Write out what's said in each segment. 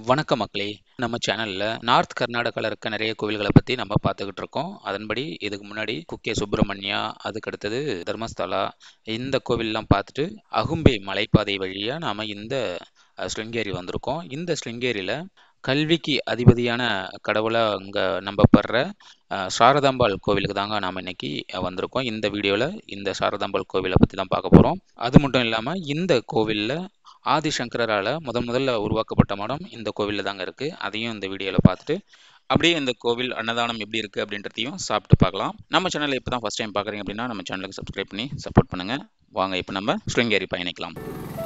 வணக்கம் மக்களே நம்ம சேனல்ல நார்த் கர்நாடகால இருக்க நிறைய கோவில்களை பத்தி நம்ம பார்த்துக்கிட்டு இருக்கோம் அதன்படி இதுக்கு முன்னாடி குக்கே சுப்பிரமணியா அதுக்கு அடுத்தது தர்மஸ்தலா இந்த கோவில்லாம் பார்த்துட்டு அகும்பே மலைப்பாதை வழியா நாம இந்த அஹ், ஸ்ருங்கேரி வந்திருக்கோம் இந்த ஸ்ருங்கேரியில கல்விக்கு அதிபதியான கடவுளா அங்க நம்பப்படுற அஹ், சாரதாம்பாள் கோவிலுக்கு தாங்க நாம இன்னைக்கு அஹ், வந்திருக்கோம் இந்த வீடியோல இந்த சாரதாம்பாள் கோவிலை பத்தி தான் பார்க்க போறோம் அது மட்டும் இல்லாம இந்த கோவில்ல ஆதிசங்கரால முதன் முதல்ல உருவாக்கப்பட்ட மடம் இந்த கோவில்ல தாங்க இருக்கு அதையும் இந்த வீடியோல பார்த்துட்டு அப்படியே இந்த கோவில் அன்னதானம் எப்படி இருக்கு அப்படின்றதையும் சாப்பிட்டு பார்க்கலாம் நம்ம சேனலை இப்போ தான் ஃபர்ஸ்ட் டைம் பார்க்குறீங்க அப்படின்னா நம்ம சேனலுக்கு சப்ஸ்கிரைப் பண்ணி சப்போர்ட் பண்ணுங்க வாங்க இப்போ நம்ம ஸ்ருங்கேரி பயணிக்கலாம்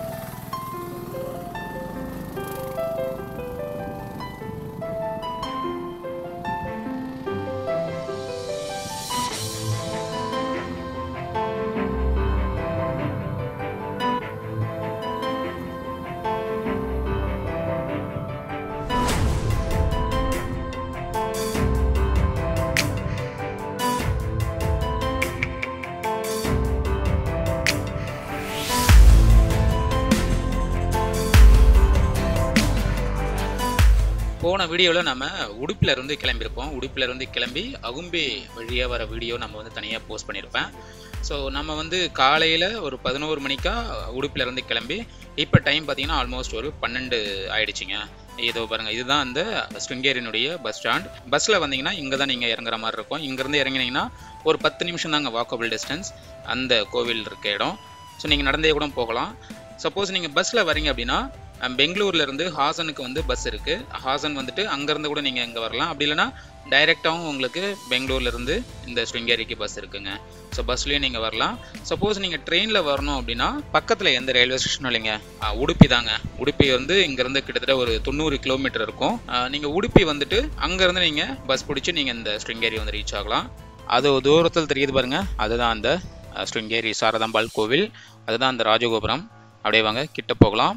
போன வீடியோவில் நம்ம உடுப்பில் இருந்து கிளம்பியிருப்போம் உடுப்பில் இருந்து கிளம்பி அகும்பே வழியாக வர வீடியோ நம்ம வந்து தனியாக போஸ்ட் பண்ணியிருப்பேன் ஸோ நம்ம வந்து காலையில் ஒரு பதினோரு மணிக்கா உடுப்பில் இருந்து கிளம்பி இப்போ டைம் பார்த்தீங்கன்னா ஆல்மோஸ்ட் ஒரு பன்னெண்டு ஆயிடுச்சுங்க இதோ பாருங்கள் இதுதான் அந்த ஸ்ருங்கேரியினுடைய பஸ் ஸ்டாண்ட் பஸ்ஸில் வந்தீங்கன்னா இங்கே தான் நீங்கள் இறங்குற மாதிரி இருக்கும் இங்கேருந்து இறங்கினீங்கன்னா ஒரு பத்து நிமிஷம் தாங்க வாக்கபிள் டிஸ்டன்ஸ் அந்த கோவில் இருக்க இடம் ஸோ நீங்கள் நடந்தே கூட போகலாம் சப்போஸ் நீங்கள் பஸ்ஸில் வரீங்க அப்படின்னா அஹ், பெங்களூர்ல இருந்து ஹாசனுக்கு வந்து பஸ் இருக்கு ஹாசன் வந்துட்டு அங்கேருந்து கூட நீங்கள் இங்கே வரலாம் அப்படி இல்லைன்னா டைரெக்டாகவும் உங்களுக்கு பெங்களூர்ல இருந்து இந்த ஸ்ருங்கேரிக்கு பஸ் இருக்குங்க ஸோ பஸ்லேயும் நீங்கள் வரலாம் சப்போஸ் நீங்கள் ட்ரெயினில் வரணும் அப்படின்னா பக்கத்தில் எந்த ரயில்வே ஸ்டேஷனும் இல்லைங்க அஹ், உடுப்பி தாங்க உடுப்பி வந்து இங்கேருந்து கிட்டத்தட்ட ஒரு தொண்ணூறு கிலோமீட்டர் இருக்கும் நீங்கள் உடுப்பி வந்துட்டு அங்கேருந்து நீங்கள் பஸ் பிடிச்சி நீங்கள் இந்த ஸ்ருங்கேரி வந்து ரீச் ஆகலாம் அது தூரத்தில் தெரியுது பாருங்க அதுதான் அந்த அஹ், ஸ்ருங்கேரி சாரதாம்பாள் கோவில் அதுதான் அந்த ராஜகோபுரம் அப்படியே வாங்க கிட்ட போகலாம்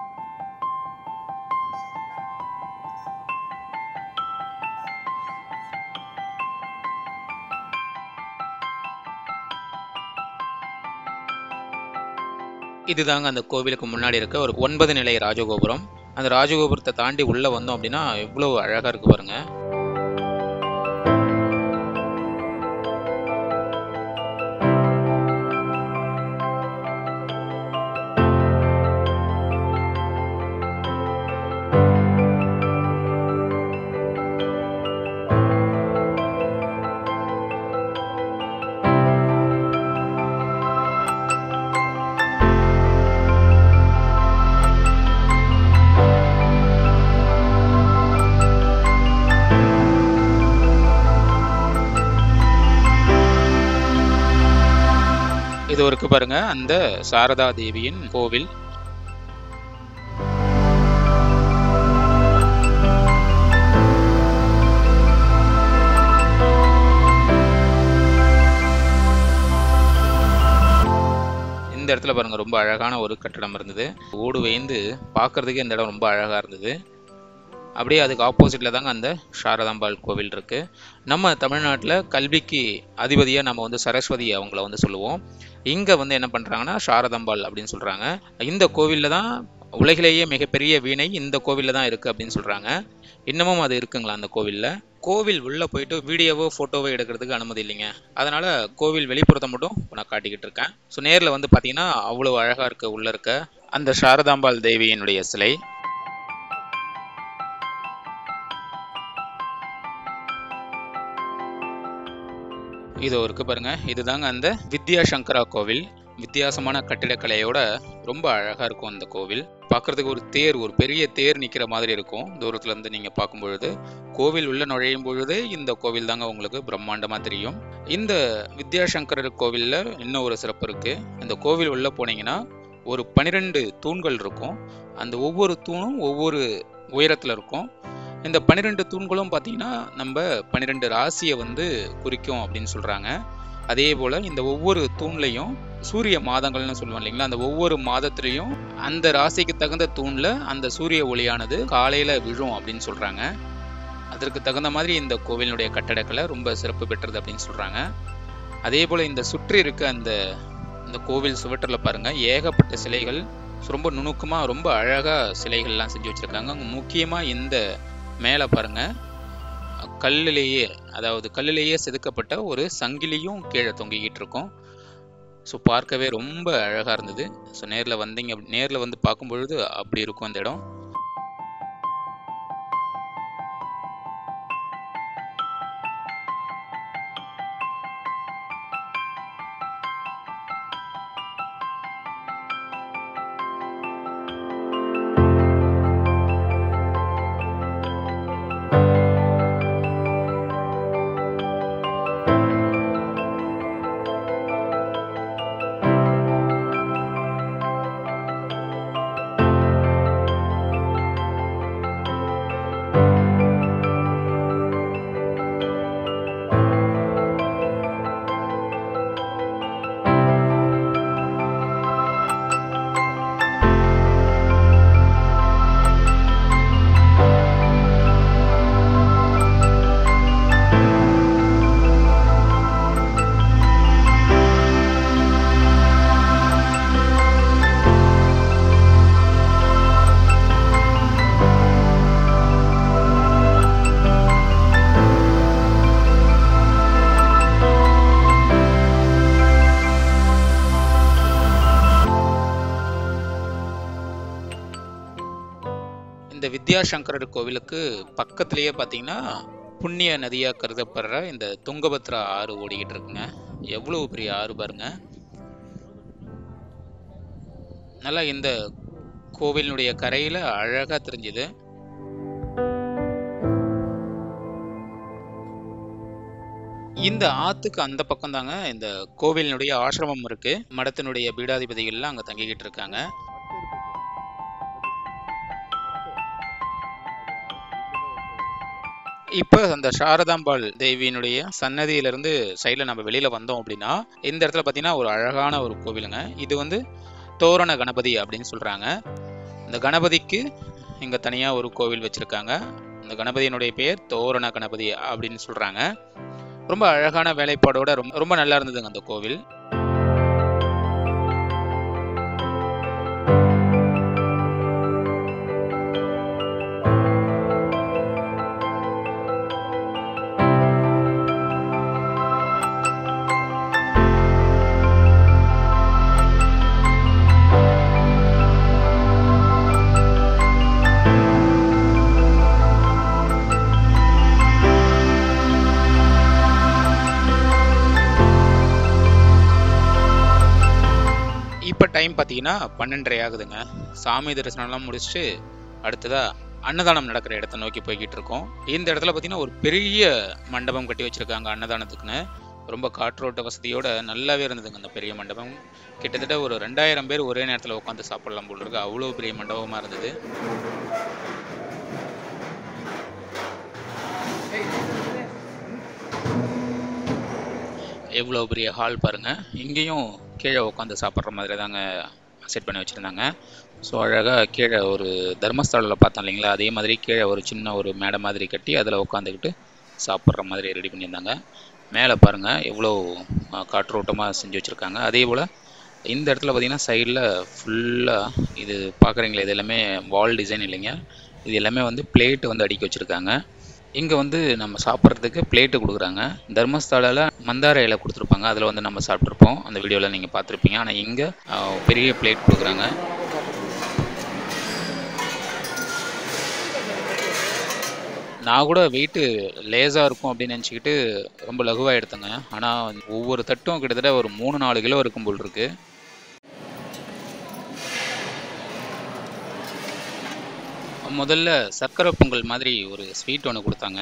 இதுதாங்க அந்த கோவிலுக்கு முன்னாடி இருக்க ஒரு ஒன்பது நிலை ராஜகோபுரம் அந்த ராஜகோபுரத்தை தாண்டி உள்ள வந்தோம் அப்படின்னா எவ்வளவு அழகா இருக்கு பாருங்க இது இருக்கு பாருங்க அந்த சாரதா தேவியின் கோவில் இந்த இடத்துல பாருங்க ரொம்ப அழகான ஒரு கட்டடம் இருந்தது ஓடு வேந்து பார்க்கறதுக்கே இந்த இடம் ரொம்ப அழகா இருந்தது அப்படியே அதுக்கு ஆப்போசிட்ல தாங்க அந்த சாரதாம்பாள் கோவில் இருக்கு நம்ம தமிழ்நாட்டில் கல்விக்கு அதிபதியாக நம்ம வந்து சரஸ்வதி அவங்கள வந்து சொல்லுவோம் இங்கே வந்து என்ன பண்ணுறாங்கன்னா சாரதாம்பாள் அப்படின்னு சொல்கிறாங்க இந்த கோவிலில் தான் உலகிலேயே மிகப்பெரிய வீணை இந்த கோவிலில் தான் இருக்குது அப்படின்னு சொல்கிறாங்க இன்னமும் அது இருக்குங்களா அந்த கோவிலில் கோவில் உள்ளே போயிட்டு வீடியோவோ ஃபோட்டோவோ எடுக்கிறதுக்கு அனுமதி இல்லைங்க அதனால் கோவில் வெளிப்புறத்தை மட்டும் இப்ப நான் காட்டிக்கிட்டு இருக்கேன் ஸோ நேரில் வந்து பார்த்தீங்கன்னா அவ்வளோ அழகாக இருக்க உள்ளே இருக்க அந்த சாரதாம்பாள் தேவியினுடைய சிலை இதோ இருக்கு பாருங்க இதுதாங்க அந்த வித்யாசங்கரா கோவில் வித்தியாசமான கட்டிடக்கலையோட ரொம்ப அழகா இருக்கும் அந்த கோவில் பார்க்கிறதுக்கு ஒரு தேர் ஒரு பெரிய தேர் நிக்கிற மாதிரி இருக்கும் தூரத்துல இருந்து நீங்க பார்க்கும் பொழுது கோவில் உள்ள நுழையும் பொழுதே இந்த கோவில் தாங்க உங்களுக்கு பிரம்மாண்டமா தெரியும் இந்த வித்யாசங்கரர் கோவில்ல இன்னும் ஒரு சிறப்பு இருக்கு இந்த கோவில் உள்ள போனீங்கன்னா ஒரு பனிரெண்டு தூண்கள் இருக்கும் அந்த ஒவ்வொரு தூணும் ஒவ்வொரு உயரத்துல இருக்கும் இந்த பன்னிரெண்டு தூண்களும் பார்த்தீங்கன்னா நம்ம பன்னிரெண்டு ராசியை வந்து குறிக்கும் அப்படின்னு சொல்றாங்க அதே போல இந்த ஒவ்வொரு தூண்லையும் சூரிய மாதங்கள்னு சொல்லுவோம் இல்லைங்களா அந்த ஒவ்வொரு மாதத்துலையும் அந்த ராசிக்கு தகுந்த தூண்ல அந்த சூரிய ஒளியானது காலையில விழும் அப்படின்னு சொல்றாங்க அதற்கு தகுந்த மாதிரி இந்த கோவிலினுடைய கட்டடக்கலை ரொம்ப சிறப்பு பெற்றது அப்படின்னு சொல்றாங்க அதே போல இந்த சுற்றி இருக்க அந்த இந்த கோவில் சுவற்றில் பாருங்க ஏகப்பட்ட சிலைகள் ஸோ ரொம்ப நுணுக்கமாக ரொம்ப அழகாக சிலைகள்லாம் செஞ்சு வச்சுருக்காங்க முக்கியமாக இந்த மேலே பாருங்கள் கல்லிலேயே அதாவது கல்லிலேயே செதுக்கப்பட்ட ஒரு சங்கிலியும் கீழே தொங்கிக்கிட்டு இருக்கும் ஸோ பார்க்கவே ரொம்ப அழகாக இருந்தது ஸோ நேரில் வந்தீங்க நேரில் வந்து பார்க்கும் பொழுது அப்படி இருக்கும் அந்த இடம் இந்த வித்யாசங்கரர் கோவிலுக்கு பக்கத்துலேயே பார்த்தீங்கன்னா புண்ணிய நதியாக கருதப்படுற இந்த துங்கபத்ரா ஆறு ஓடிக்கிட்டு இருக்குங்க எவ்வளோ பெரிய ஆறு பாருங்க நல்லா இந்த கோவிலினுடைய கரையில் அழகாக தெரிஞ்சுது இந்த ஆத்துக்கு அந்த பக்கம் தாங்க இந்த கோவிலினுடைய ஆசிரமம் இருக்கு மடத்தினுடைய பீடாதிபதிகள்லாம் அங்கே தங்கிக்கிட்டு இருக்காங்க இப்போ அந்த சாரதாம்பாள் தேவியினுடைய சன்னதியிலிருந்து சைடில் நம்ம வெளியில் வந்தோம் அப்படின்னா இந்த இடத்துல பார்த்தீங்கன்னா ஒரு அழகான ஒரு கோவிலுங்க இது வந்து தோரண கணபதி அப்படின்னு சொல்கிறாங்க இந்த கணபதிக்கு இங்கே தனியாக ஒரு கோவில் வச்சுருக்காங்க இந்த கணபதியினுடைய பெயர் தோரண கணபதி அப்படின்னு சொல்கிறாங்க ரொம்ப அழகான வேலைப்பாடோட ரொம்ப ரொம்ப நல்லா இருந்ததுங்க அந்த கோவில் இப்போ டைம் பார்த்தீங்கன்னா பன்னெண்டரை ஆகுதுங்க சாமி தரிசனம்லாம் முடிச்சுட்டு அடுத்ததா அன்னதானம் நடக்கிற இடத்த நோக்கி போய்கிட்டு இருக்கோம் இந்த இடத்துல பார்த்தீங்கன்னா ஒரு பெரிய மண்டபம் கட்டி வச்சிருக்காங்க அன்னதானத்துக்குன்னு ரொம்ப காற்றோட்ட வசதியோட நல்லாவே இருந்ததுங்க அந்த பெரிய மண்டபம் கிட்டத்தட்ட ஒரு ரெண்டாயிரம் பேர் ஒரே நேரத்தில் உட்காந்து சாப்பிடலாம் போல் இருக்கு அவ்வளோ பெரிய மண்டபமாக இருந்தது எவ்வளோ பெரிய ஹால் பாருங்க இங்கேயும் கீழே உட்காந்து சாப்பிட்ற மாதிரி தாங்க செட் பண்ணி வச்சுருந்தாங்க ஸோ அழகாக கீழே ஒரு தர்மஸ்தலில் பார்த்தோம் இல்லைங்களா அதே மாதிரி கீழே ஒரு சின்ன ஒரு மேடை மாதிரி கட்டி அதில் உட்காந்துக்கிட்டு சாப்பிட்ற மாதிரி ரெடி பண்ணியிருந்தாங்க மேலே பாருங்கள் எவ்வளோ அஹ், காற்றோட்டமாக செஞ்சு வச்சுருக்காங்க அதே போல் இந்த இடத்துல பார்த்தீங்கன்னா சைடில் ஃபுல்லாக இது பார்க்குறீங்களா இது எல்லாமே வால் டிசைன் இல்லைங்க இது எல்லாமே வந்து பிளேட் வந்து அடுக்கி வச்சுருக்காங்க இங்கே வந்து நம்ம சாப்பிட்றதுக்கு பிளேட்டு கொடுக்குறாங்க தர்மஸ்தலால மந்தார இலை கொடுத்துருப்பாங்க அதில் வந்து நம்ம சாப்பிட்ருப்போம் அந்த வீடியோவில் நீங்கள் பார்த்துருப்பீங்க ஆனால் இங்கே பெரிய பிளேட் கொடுக்குறாங்க நான் கூட வெயிட்டு லேசாக இருக்கும் அப்படின்னு நினச்சிக்கிட்டு ரொம்ப லகுவாக எடுத்தேங்க ஆனால் ஒவ்வொரு தட்டும் கிட்டத்தட்ட ஒரு மூணு நாலு கிலோ இருக்கும் போல் இருக்கு முதல்ல சர்க்கரை பொங்கல் மாதிரி ஒரு ஸ்வீட் ஒன்று கொடுத்தாங்க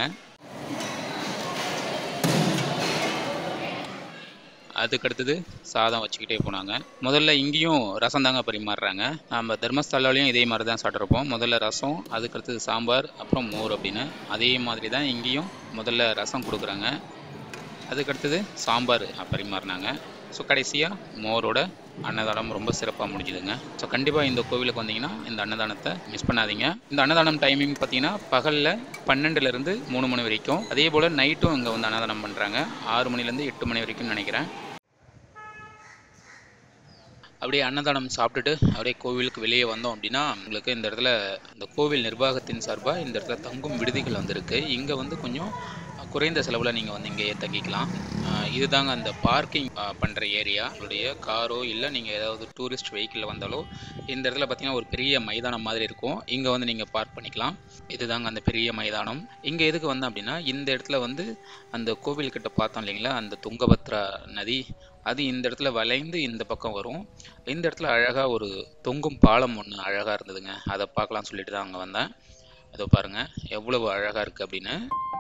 அதுக்கு அடுத்தது சாதம் வச்சுக்கிட்டே போனாங்க முதல்ல இங்கேயும் ரசம் தாங்க பரிமாறுறாங்க நம்ம தர்மஸ்தலாலையும் இதே மாதிரி தான் சாப்பிட்ருப்போம் முதல்ல ரசம் அதுக்கு அடுத்தது சாம்பார் அப்புறம் மோர் அப்படின்னு அதே மாதிரி தான் இங்கேயும் முதல்ல ரசம் கொடுக்குறாங்க அதுக்கு அடுத்தது சாம்பார் பரிமாறினாங்க ஸோ கடைசியாக மோரோட அன்னதானம் ரொம்ப சிறப்பாக முடிஞ்சுதுங்க ஸோ கண்டிப்பாக இந்த கோவிலுக்கு வந்தீங்கன்னா இந்த அன்னதானத்தை மிஸ் பண்ணாதீங்க இந்த அன்னதானம் டைமிங் பார்த்தீங்கன்னா பகலில் பன்னெண்டுலேருந்து மூணு மணி வரைக்கும் அதே போல் நைட்டும் இங்கே வந்து அன்னதானம் பண்ணுறாங்க ஆறு மணிலேருந்து எட்டு மணி வரைக்கும் நினைக்கிறேன் அப்படியே அன்னதானம் சாப்பிட்டுட்டு அப்படியே கோவிலுக்கு வெளியே வந்தோம் அப்படின்னா உங்களுக்கு இந்த இடத்துல இந்த கோவில் நிர்வாகத்தின் சார்பாக இந்த இடத்துல தங்கும் விடுதிகள் வந்திருக்கு இங்கே வந்து கொஞ்சம் குறைந்த செலவில் நீங்கள் வந்து இங்கேயே தங்கிக்கலாம் ஆஹ் இதுதாங்க அந்த பார்க்கிங் பண்ணுற ஏரியா உங்களுடைய காரோ இல்லை நீங்கள் ஏதாவது டூரிஸ்ட் வெஹிக்கிளில் வந்தாலோ இந்த இடத்துல பார்த்தீங்கன்னா ஒரு பெரிய மைதானம் மாதிரி இருக்கும் இங்கே வந்து நீங்கள் பார்க் பண்ணிக்கலாம் இதுதாங்க அந்த பெரிய மைதானம் இங்கே எதுக்கு வந்தேன் அப்படின்னா இந்த இடத்துல வந்து அந்த கோவில்கிட்ட பார்த்தோம் இல்லைங்களா அந்த துங்கபத்ரா நதி அது இந்த இடத்துல வளைந்து இந்த பக்கம் வரும் இந்த இடத்துல அழகாக ஒரு தொங்கும் பாலம் ஒன்று அழகாக இருந்ததுங்க அதை பார்க்கலாம்னு சொல்லிட்டு தான் அங்கே வந்தேன் அதோ பாருங்க எவ்வளவு அழகாக இருக்குது அப்படின்னு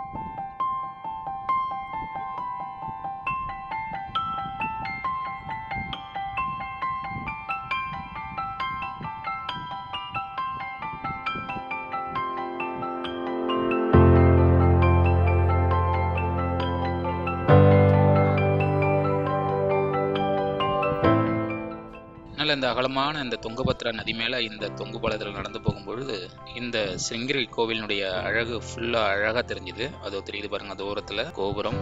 நல்ல இந்த அகலமான இந்த துங்கபத்ரா நதி மேலே இந்த தொங்கு பாலத்தில் நடந்து போகும்பொழுது இந்த சிங்கிரி கோவிலினுடைய அழகு ஃபுல்லாக அழகாக தெரிஞ்சுது அதோ தெரியுது பாருங்க தூரத்தில் கோபுரம்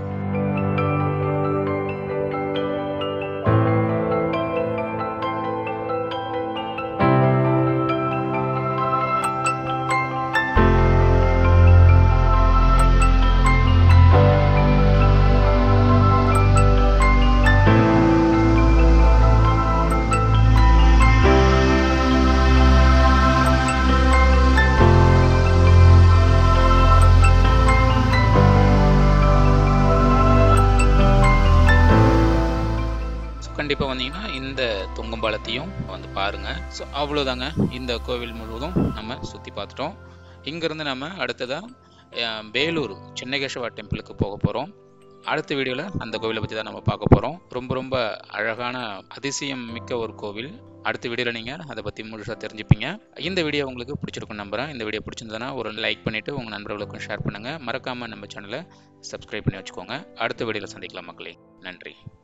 ஸோ கண்டிப்பாக வந்தீங்கன்னா இந்த தொங்கும் பாலத்தையும் வந்து பாருங்க ஸோ அவ்வளோதாங்க இந்த கோவில் முழுவதும் நம்ம சுற்றி பார்த்துட்டோம் இங்கேருந்து நம்ம அடுத்ததாக வேலூர் சென்னகேஸ்வரா டெம்பிளுக்கு போக போகிறோம் அடுத்த வீடியோவில் அந்த கோவிலை பற்றி தான் நம்ம பார்க்க போகிறோம் ரொம்ப ரொம்ப அழகான அதிசயம் மிக்க ஒரு கோவில் அடுத்த வீடியோவில் நீங்கள் அதை பற்றி முழுசாக தெரிஞ்சுப்பீங்க இந்த வீடியோ உங்களுக்கு பிடிச்சிருக்கும் நம்புறேன் இந்த வீடியோ பிடிச்சிருந்ததுன்னா ஒரு லைக் பண்ணிவிட்டு உங்கள் நண்பர்களுக்கும் ஷேர் பண்ணுங்கள் மறக்காமல் நம்ம சேனலை சப்ஸ்கிரைப் பண்ணி வச்சுக்கோங்க அடுத்த வீடியோவில் சந்திக்கலாம் மக்களே நன்றி